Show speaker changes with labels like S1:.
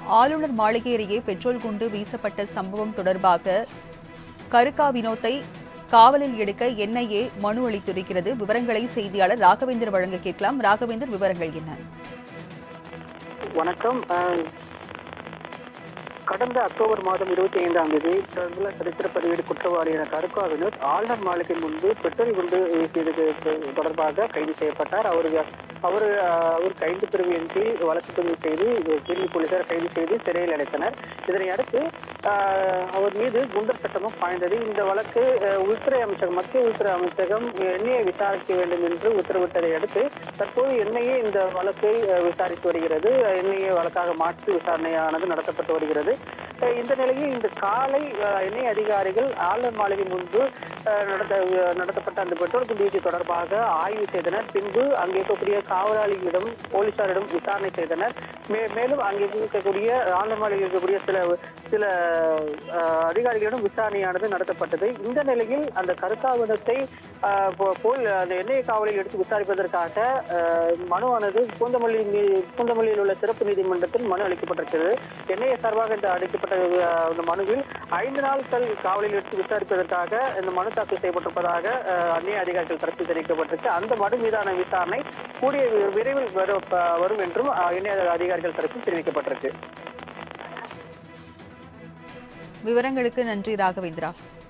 S1: ஆளுநர் மாளிகை அருகே பெட்ரோல் குண்டு வீசப்பட்ட சம்பவம் தொடர்பாக கருக்கா வினோத்தை காவலில் எடுக்க என்ஐஏ மனு அளித்திருக்கிறது விவரங்களை செய்தியாளர் ராகவேந்தர் வழங்க கேட்கலாம் ராகவேந்தர் விவரங்கள் என்ன
S2: வணக்கம் அஹ், கடந்த அக்டோபர் மாதம் இருபத்தி ஐந்தாம் தேதி பிரபல சரித்திர பதிவேடு குற்றவாளியான கருக்கா வினோத் ஆளுநர் மாளிகை முன்பு பெட்ரோல் குண்டு வீசியது தொடர்பாக கைது செய்யப்பட்டார் அவர் அவர் அஹ், அவர் கைது பிரிவின் கீழ் வழக்கு பதிவு செய்து கிள்ளி போலீசார் கைது செய்து சிறையில் அடைத்தனர் இதனை அடுத்து அஹ், அவர் மீது குண்டர் சட்டமும் பாய்ந்தது இந்த வழக்கு அஹ், உள்துறை அமைச்சகம் மத்திய உள்துறை அமைச்சகம் எண்ணெயை விசாரிக்க வேண்டும் என்று உத்தரவிட்டதை அடுத்து தற்போது எண்ணெயே இந்த வழக்கை அஹ், விசாரித்து வருகிறது எண்ணெயை வழக்காக மாற்றி விசாரணையானது நடத்தப்பட்டு வருகிறது அஹ், இந்த நிலையில் இந்த காலை அஹ், எண்ணெய் அதிகாரிகள் ஆளுநர் மாளிகை முன்பு அஹ், நடத்த நடத்தப்பட்ட அந்த பெட்ரோல் குண்டு வீச்சு தொடர்பாக ஆய்வு செய்தனர் பின்பு அங்கே இருக்கக்கூடிய காவலாளிகளிடம் போலீசாரிடம் விசாரணை செய்தனர் மே- மேலும் அங்கே இருக்கக்கூடிய ஆளுநர் மாளிகையில் இருக்கக்கூடிய சில சில அஹ், அதிகாரிகளிடம் விசாரணையானது நடத்தப்பட்டது இந்த நிலையில் அந்த கருத்தாவணத்தை அஹ், போ- போல் அந்த எண்ணெய் காவலில் எடுத்து விசாரிப்பதற்காக அஹ், மனுவானது பூந்தமல்லி மீ- பூந்தமல்லியில் உள்ள சிறப்பு நீதிமன்றத்தில் மனு அளிக்கப்பட்டிருக்கிறது எண்ணெய் சார்பாக இந்த அளிக்கப்பட்ட அஹ், இந்த மனுவில் ஐந்து நாட்கள் காவலில் எடுத்து விசாரிப்பதற்காக இந்த மனு தாக்கல் செய்யப்பட்டிருப்பதாக அஹ், அந்நிய அதிகாரிகள் தரப்பில் தெரிவிக்கப்பட்டிருக்கு அந்த மனு மீதான விசாரணை கூடிய வி- விரைவில் வரும் ப- வரும் என்றும் அஹ், எண்ணெய் அதிகாரிகள் தரப்பில் தெரிவிக்கப்பட்டிருக்கு
S1: விவரங்களுக்கு நன்றி ராகவேந்திரா